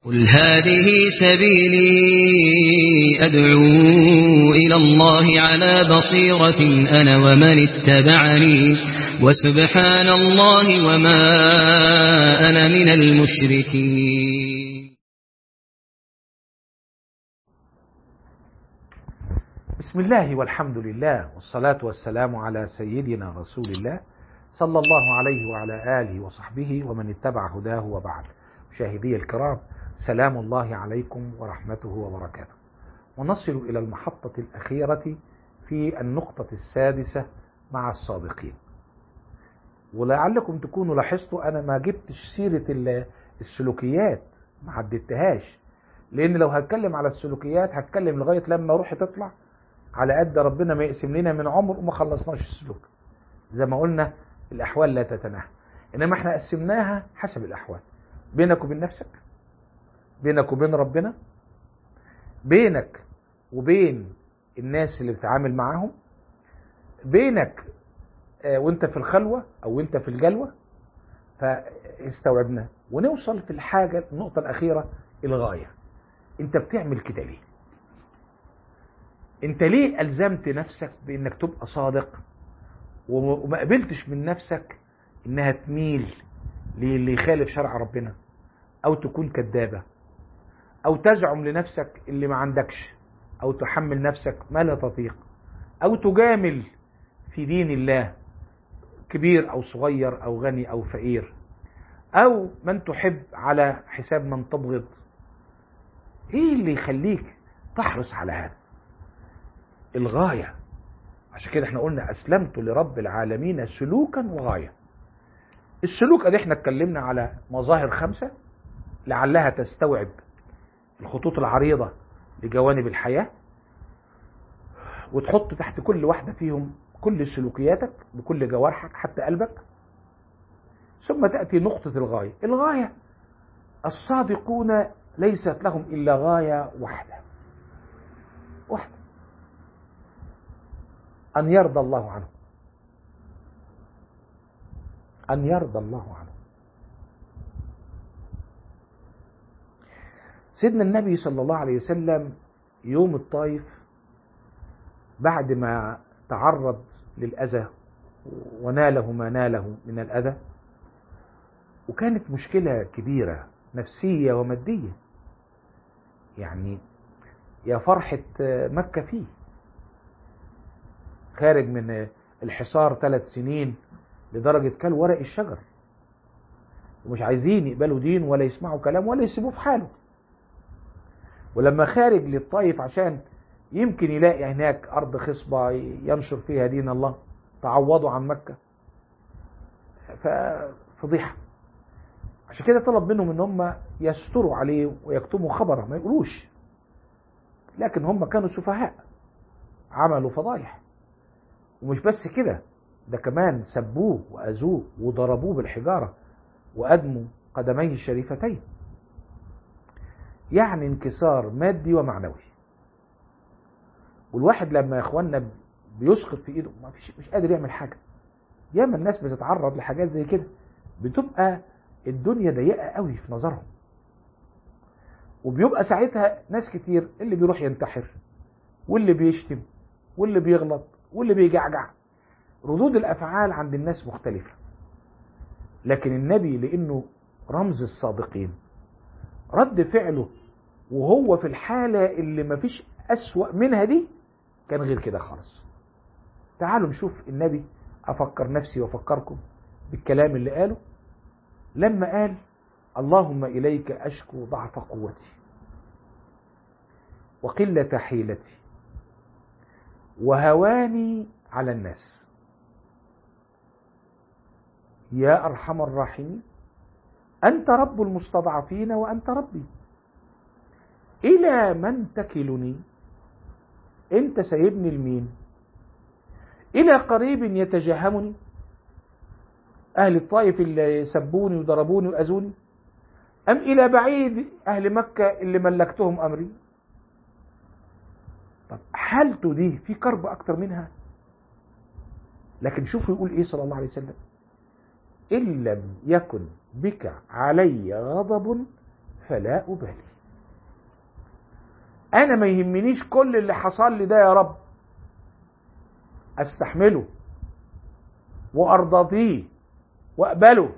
قل هذه سبيلي أدعو إلى الله على بصيرة أنا ومن اتبعني وسبحان الله وما أنا من المشركين بسم الله والحمد لله والصلاة والسلام على سيدنا رسول الله صلى الله عليه وعلى آله وصحبه ومن اتبع هداه وبعد مشاهدي الكرام سلام الله عليكم ورحمته وبركاته ونصل إلى المحطة الأخيرة في النقطة السادسة مع الصادقين ولعلكم تكونوا لاحظتوا أنا ما جبتش سيرة السلوكيات ما عدتهاش لأن لو هتكلم على السلوكيات هتكلم لغاية لما روحي تطلع على قد ربنا ما يقسم لنا من عمر وما خلصناش السلوك زي ما قلنا الأحوال لا تتناهى إنما احنا قسمناها حسب الأحوال بينك وبين نفسك بينك وبين ربنا بينك وبين الناس اللي بتتعامل معاهم بينك وانت في الخلوة او انت في الجلوة فاستوعبنا ونوصل في الحاجة النقطة الأخيرة الغاية انت بتعمل كده ليه انت ليه ألزمت نفسك بانك تبقى صادق وما قبلتش من نفسك انها تميل للي يخالف شرع ربنا او تكون كذابة او تزعم لنفسك اللي ما عندكش او تحمل نفسك ما لا تطيق او تجامل في دين الله كبير او صغير او غني او فقير او من تحب على حساب من تبغض ايه اللي يخليك تحرص على هذا الغاية عشان كده احنا قلنا اسلمت لرب العالمين سلوكا وغاية السلوك ادي احنا اتكلمنا على مظاهر خمسة لعلها تستوعب الخطوط العريضة لجوانب الحياة وتحط تحت كل واحدة فيهم كل سلوكياتك بكل جوارحك حتى قلبك ثم تأتي نقطة الغاية الغاية الصادقون ليست لهم إلا غاية واحدة واحدة أن يرضى الله عنه أن يرضى الله عنه سيدنا النبي صلى الله عليه وسلم يوم الطائف بعد ما تعرض للأذى وناله ما ناله من الأذى وكانت مشكلة كبيرة نفسية ومادية يعني يا فرحة مكة فيه خارج من الحصار ثلاث سنين لدرجة كل ورق الشجر ومش عايزين يقبلوا دين ولا يسمعوا كلام ولا يسيبوه في حاله ولما خارج للطائف عشان يمكن يلاقي هناك أرض خصبة ينشر فيها دين الله تعوضوا عن مكة ففضيحة عشان كده طلب منهم ان هم يستروا عليه ويكتموا خبره ما يقولوش لكن هم كانوا سفهاء عملوا فضايح ومش بس كده ده كمان سبوه وأذوه وضربوه بالحجارة وأدموا قدميه الشريفتين يعني انكسار مادي ومعنوي والواحد لما يا اخوانا بيسقط في ايده ما فيش مش قادر يعمل حاجه ياما الناس بتتعرض لحاجات زي كده بتبقى الدنيا ضيقه قوي في نظرهم وبيبقى ساعتها ناس كتير اللي بيروح ينتحر واللي بيشتم واللي بيغلط واللي بيجعجع ردود الافعال عند الناس مختلفه لكن النبي لانه رمز الصادقين رد فعله وهو في الحالة اللي مفيش أسوأ منها دي كان غير كده خالص تعالوا نشوف النبي أفكر نفسي وأفكركم بالكلام اللي قاله لما قال اللهم إليك أشكو ضعف قوتي وقلة حيلتي وهواني على الناس يا أرحم الراحمين أنت رب المستضعفين وأنت ربي إلى من تكلني أنت سيبني المين إلى قريب يتجهمني أهل الطائف اللي سبوني وضربوني وأذوني أم إلى بعيد أهل مكة اللي ملكتهم أمري طب حالته دي في كرب أكتر منها لكن شوفوا يقول إيه صلى الله عليه وسلم إن لم يكن بك علي غضب فلا أبالي أنا ما يهمنيش كل اللي حصل لي ده يا رب أستحمله وأرضيه وأقبله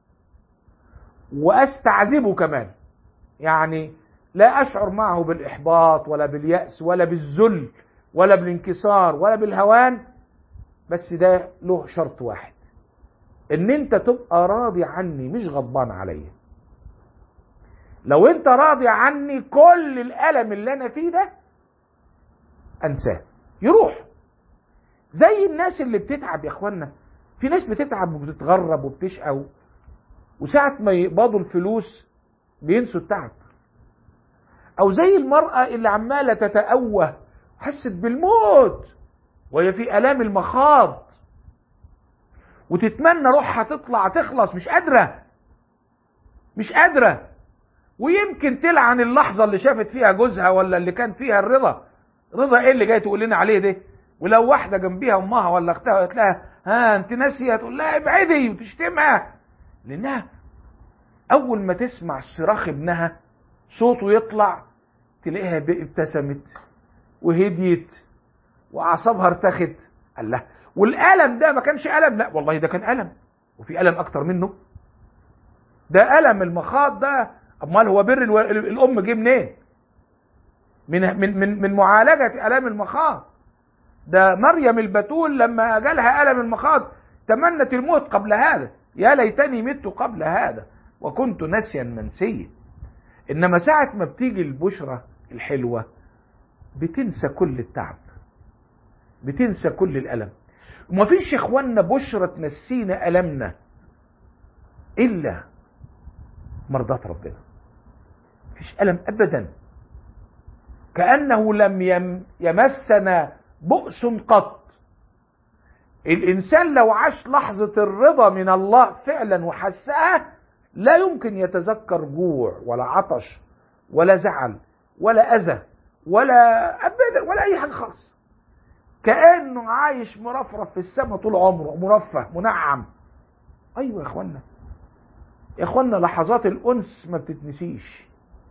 وأستعذبه كمان يعني لا أشعر معه بالإحباط ولا باليأس ولا بالذل ولا بالانكسار ولا بالهوان بس ده له شرط واحد ان انت تبقى راضي عني مش غضبان عليا لو انت راضي عني كل الالم اللي انا فيه ده انساه يروح زي الناس اللي بتتعب يا اخوانا في ناس بتتعب وبتتغرب وبتشقى وساعة ما يقبضوا الفلوس بينسوا التعب او زي المرأة اللي عمالة تتأوه حست بالموت وهي في الام المخاض وتتمنى روحها تطلع تخلص مش قادرة مش قادرة ويمكن تلعن اللحظة اللي شافت فيها جوزها ولا اللي كان فيها الرضا رضا ايه اللي جاي تقول لنا عليه ده ولو واحدة جنبيها امها ولا اختها قالت لها ها انت ناسية تقول لها ابعدي وتشتمها لانها اول ما تسمع صراخ ابنها صوته يطلع تلاقيها ابتسمت وهديت واعصابها ارتخت الله والالم ده ما كانش الم لا والله ده كان الم وفي الم اكتر منه ده الم المخاض ده امال هو بر الو... الام جه منين من من من من معالجه الام المخاض ده مريم البتول لما جالها الم المخاض تمنت الموت قبل هذا يا ليتني مت قبل هذا وكنت نسيا منسيا انما ساعه ما بتيجي البشرى الحلوه بتنسى كل التعب بتنسى كل الالم وما فيش يا اخوانا بشرى تنسينا المنا الا مرضات ربنا مفيش الم ابدا كانه لم يم يمسنا بؤس قط الانسان لو عاش لحظه الرضا من الله فعلا وحسها لا يمكن يتذكر جوع ولا عطش ولا زعل ولا اذى ولا ابدا ولا اي حاجه خالص كانه عايش مرفرف في السماء طول عمره مرفه منعم ايوه يا اخوانا يا اخوانا لحظات الانس ما بتتنسيش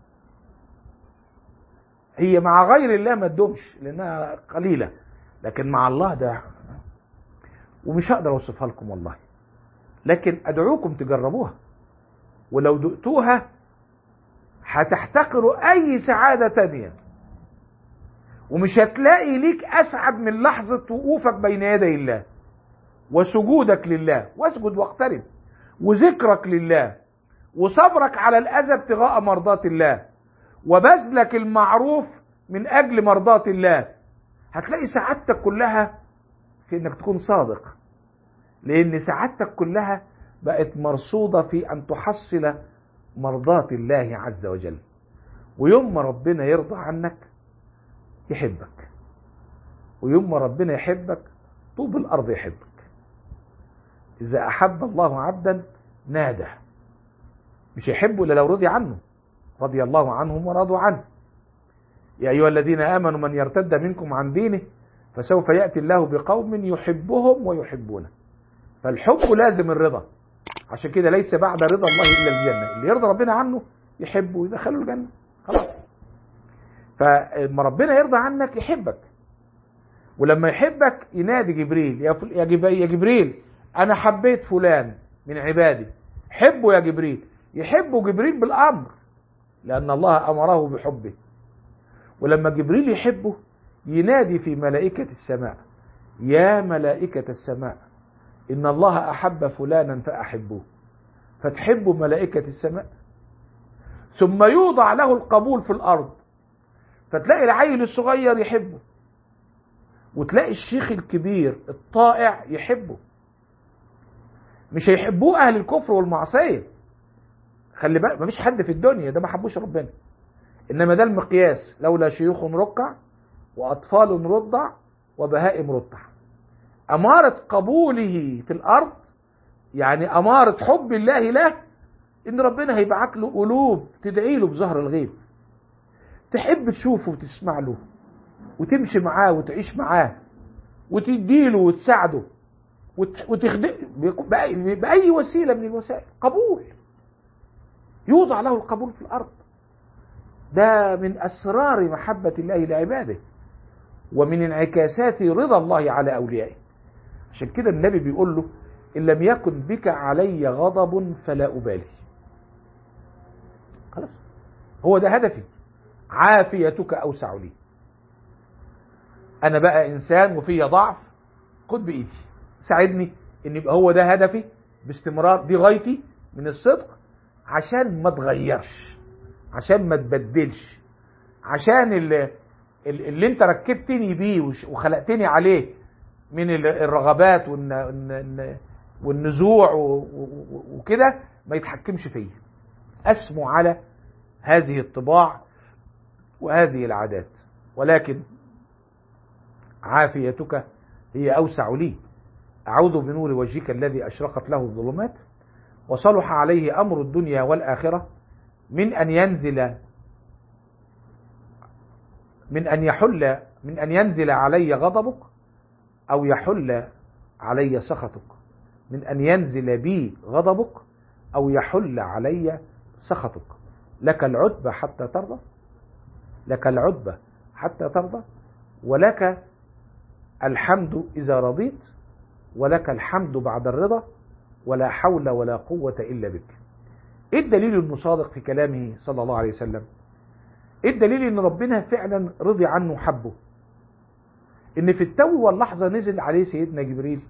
هي مع غير الله ما تدومش لانها قليله لكن مع الله ده ومش هقدر اوصفها لكم والله لكن ادعوكم تجربوها ولو دقتوها هتحتقروا اي سعاده تانيه ومش هتلاقي ليك اسعد من لحظه وقوفك بين يدي الله وسجودك لله واسجد واقترب وذكرك لله وصبرك على الاذى ابتغاء مرضات الله وبذلك المعروف من اجل مرضات الله هتلاقي سعادتك كلها في انك تكون صادق لان سعادتك كلها بقت مرصوده في ان تحصل مرضات الله عز وجل ويوم ما ربنا يرضى عنك يحبك ويوم ما ربنا يحبك طوب الارض يحبك اذا احب الله عبدا نادى مش يحبه الا لو رضي عنه رضي الله عنهم ورضوا عنه يا ايها الذين امنوا من يرتد منكم عن دينه فسوف ياتي الله بقوم يحبهم ويحبونه فالحب لازم الرضا عشان كده ليس بعد رضا الله الا الجنه اللي يرضى ربنا عنه يحبه ويدخله الجنه خلاص فلما ربنا يرضى عنك يحبك ولما يحبك ينادي جبريل يا, فل... يا, جب... يا جبريل انا حبيت فلان من عبادي حبه يا جبريل يحبه جبريل بالامر لان الله امره بحبه ولما جبريل يحبه ينادي في ملائكه السماء يا ملائكه السماء ان الله احب فلانا فاحبوه فتحب ملائكه السماء ثم يوضع له القبول في الارض فتلاقي العيل الصغير يحبه وتلاقي الشيخ الكبير الطائع يحبه مش هيحبوه اهل الكفر والمعصيه خلي بالك مفيش حد في الدنيا ده ما حبوش ربنا انما ده المقياس لولا شيوخ ركع واطفال رضع وبهائم رضع اماره قبوله في الارض يعني اماره حب الله له ان ربنا هيبعت له قلوب تدعي له بظهر الغيب تحب تشوفه وتسمع له وتمشي معاه وتعيش معاه وتديله وتساعده وتخدم بأي وسيلة من الوسائل قبول يوضع له القبول في الأرض ده من أسرار محبة الله لعباده ومن انعكاسات رضا الله على أوليائه عشان كده النبي بيقول له إن لم يكن بك علي غضب فلا أبالي خلاص هو ده هدفي عافيتك أوسع لي أنا بقى إنسان وفي ضعف خد بإيدي ساعدني إن يبقى هو ده هدفي باستمرار دي غايتي من الصدق عشان ما تغيرش عشان ما تبدلش عشان اللي, اللي انت ركبتني بيه وخلقتني عليه من الرغبات والنزوع وكده ما يتحكمش فيا اسمو على هذه الطباع وهذه العادات ولكن عافيتك هي أوسع لي أعوذ بنور وجهك الذي أشرقت له الظلمات وصلح عليه أمر الدنيا والآخرة من أن ينزل من أن يحل من أن ينزل علي غضبك أو يحل علي سخطك من أن ينزل بي غضبك أو يحل علي سخطك لك العتبة حتى ترضى لك العتبة حتى ترضى ولك الحمد إذا رضيت ولك الحمد بعد الرضا ولا حول ولا قوة إلا بك إيه الدليل إنه صادق في كلامه صلى الله عليه وسلم إيه الدليل إن ربنا فعلا رضي عنه وحبه إن في التو واللحظة نزل عليه سيدنا جبريل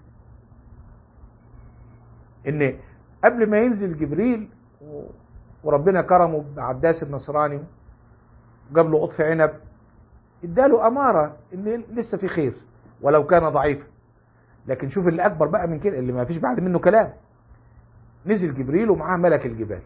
إن قبل ما ينزل جبريل وربنا كرمه بعداس النصراني وجاب له قطف عنب اداله أمارة إن لسه في خير ولو كان ضعيفا لكن شوف اللي أكبر بقى من كده اللي ما فيش بعد منه كلام نزل جبريل ومعاه ملك الجبال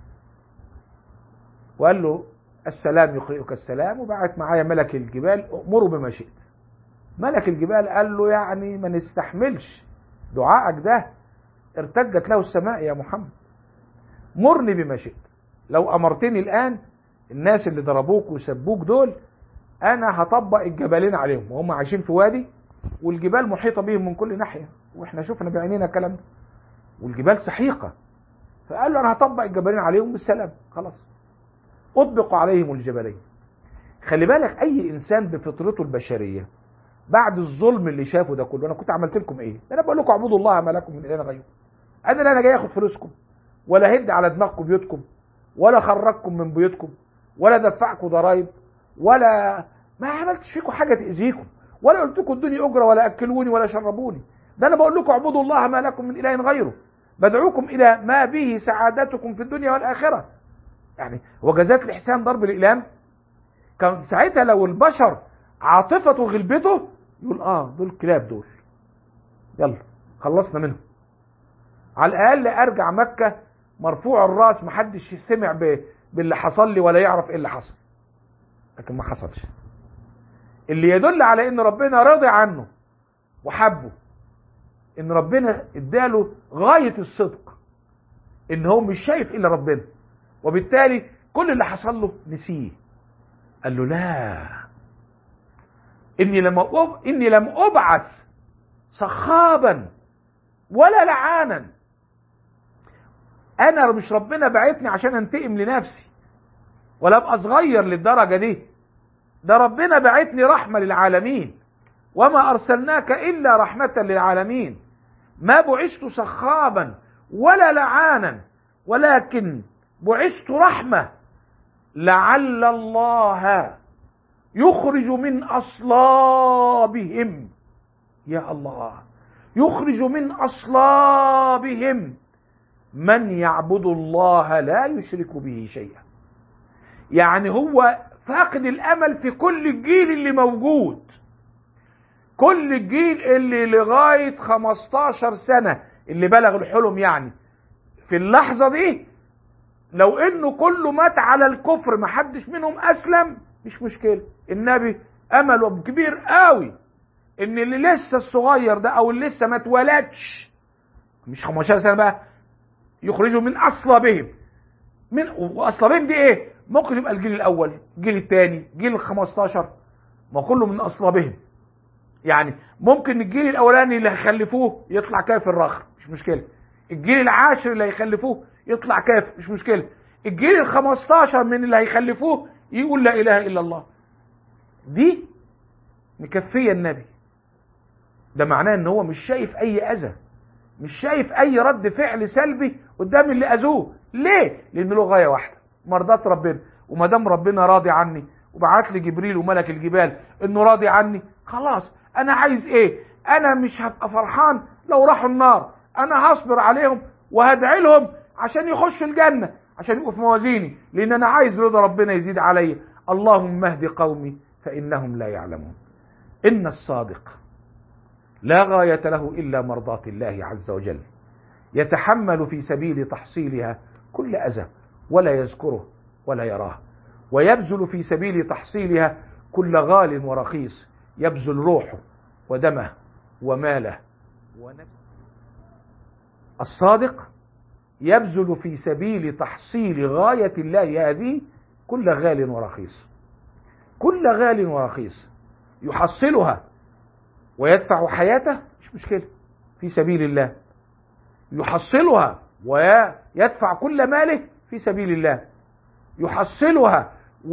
وقال له السلام يقرئك السلام وبعت معايا ملك الجبال امره بما شئت ملك الجبال قال له يعني ما نستحملش دعائك ده ارتجت له السماء يا محمد مرني بما شئت لو امرتني الان الناس اللي ضربوك وسبوك دول انا هطبق الجبلين عليهم وهم عايشين في وادي والجبال محيطه بهم من كل ناحيه واحنا شفنا بعينينا الكلام ده والجبال سحيقه فقال له انا هطبق الجبلين عليهم بالسلام خلاص اطبق عليهم الجبلين خلي بالك اي انسان بفطرته البشريه بعد الظلم اللي شافه ده كله انا كنت عملت لكم ايه انا بقول لكم اعبدوا الله ما لكم من اله غيره انا لا انا جاي اخد فلوسكم ولا هد على دماغكم بيوتكم ولا خرجكم من بيوتكم ولا دفعكم ضرايب ولا ما عملتش فيكم حاجه تاذيكم ولا قلت لكم ادوني اجره ولا اكلوني ولا شربوني ده انا بقول لكم اعبدوا الله ما لكم من اله غيره بدعوكم الى ما به سعادتكم في الدنيا والاخره يعني هو جزاة الاحسان ضرب الاقلام كان ساعتها لو البشر عاطفته غلبته يقول اه دول كلاب دول يلا خلصنا منهم على الاقل ارجع مكه مرفوع الراس محدش سمع ب... باللي حصل لي ولا يعرف ايه اللي حصل لكن ما حصلش اللي يدل على ان ربنا راضي عنه وحبه ان ربنا اداله غاية الصدق ان هو مش شايف الا ربنا وبالتالي كل اللي حصل له نسيه قال له لا اني لم أب... اني لم ابعث صخابا ولا لعانا انا مش ربنا بعتني عشان انتقم لنفسي ولا ابقى صغير للدرجه دي ده ربنا بعتني رحمه للعالمين وما ارسلناك الا رحمه للعالمين ما بعثت صخابا ولا لعانا ولكن بعثت رحمه لعل الله يخرج من اصلابهم يا الله يخرج من اصلابهم من يعبد الله لا يشرك به شيئا يعني هو فاقد الامل في كل الجيل اللي موجود كل الجيل اللي لغاية 15 سنة اللي بلغ الحلم يعني في اللحظة دي لو انه كله مات على الكفر محدش منهم اسلم مش مشكلة النبي امله كبير قوي ان اللي لسه الصغير ده او اللي لسه ما اتولدش مش 15 سنة بقى يخرجوا من اصلابهم من واصلابهم دي ايه ممكن يبقى الجيل الاول الجيل الثاني جيل ال 15 ما كله من اصلابهم يعني ممكن الجيل الاولاني اللي هيخلفوه يطلع كافر رخر مش مشكله الجيل العاشر اللي هيخلفوه يطلع كافر مش مشكله الجيل ال 15 من اللي هيخلفوه يقول لا إله إلا الله دي مكفية النبي ده معناه ان هو مش شايف اي اذى مش شايف اي رد فعل سلبي قدام اللي اذوه ليه لان له غايه واحده مرضات ربنا وما دام ربنا راضي عني وبعت لي جبريل وملك الجبال انه راضي عني خلاص انا عايز ايه انا مش هبقى فرحان لو راحوا النار انا هصبر عليهم وهدعي لهم عشان يخشوا الجنه عشان يبقوا في موازيني لان انا عايز رضا ربنا يزيد عليا اللهم اهد قومي فانهم لا يعلمون ان الصادق لا غاية له إلا مرضاة الله عز وجل يتحمل في سبيل تحصيلها كل أذى ولا يذكره ولا يراه ويبذل في سبيل تحصيلها كل غال ورخيص يبذل روحه ودمه وماله ونفسه الصادق يبذل في سبيل تحصيل غاية الله هذه كل غال ورخيص كل غال ورخيص يحصلها ويدفع حياته مش مشكلة في سبيل الله يحصلها ويدفع كل ماله في سبيل الله يحصلها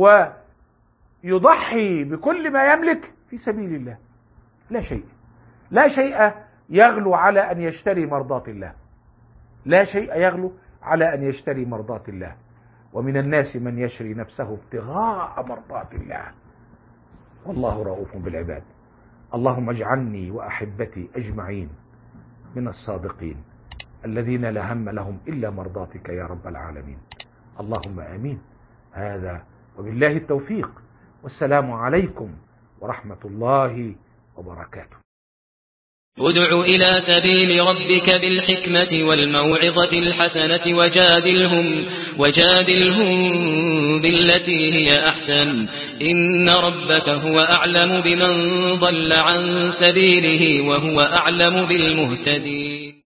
ويضحي بكل ما يملك في سبيل الله لا شيء لا شيء يغلو على أن يشتري مرضاة الله لا شيء يغلو على أن يشتري مرضاة الله ومن الناس من يشري نفسه ابتغاء مرضات الله والله رؤوف بالعباد اللهم اجعلني واحبتي اجمعين من الصادقين الذين لا هم لهم الا مرضاتك يا رب العالمين اللهم امين هذا وبالله التوفيق والسلام عليكم ورحمه الله وبركاته ادع إلى سبيل ربك بالحكمة والموعظة الحسنة وجادلهم, وجادلهم بالتي هي أحسن إن ربك هو أعلم بمن ضل عن سبيله وهو أعلم بالمهتدين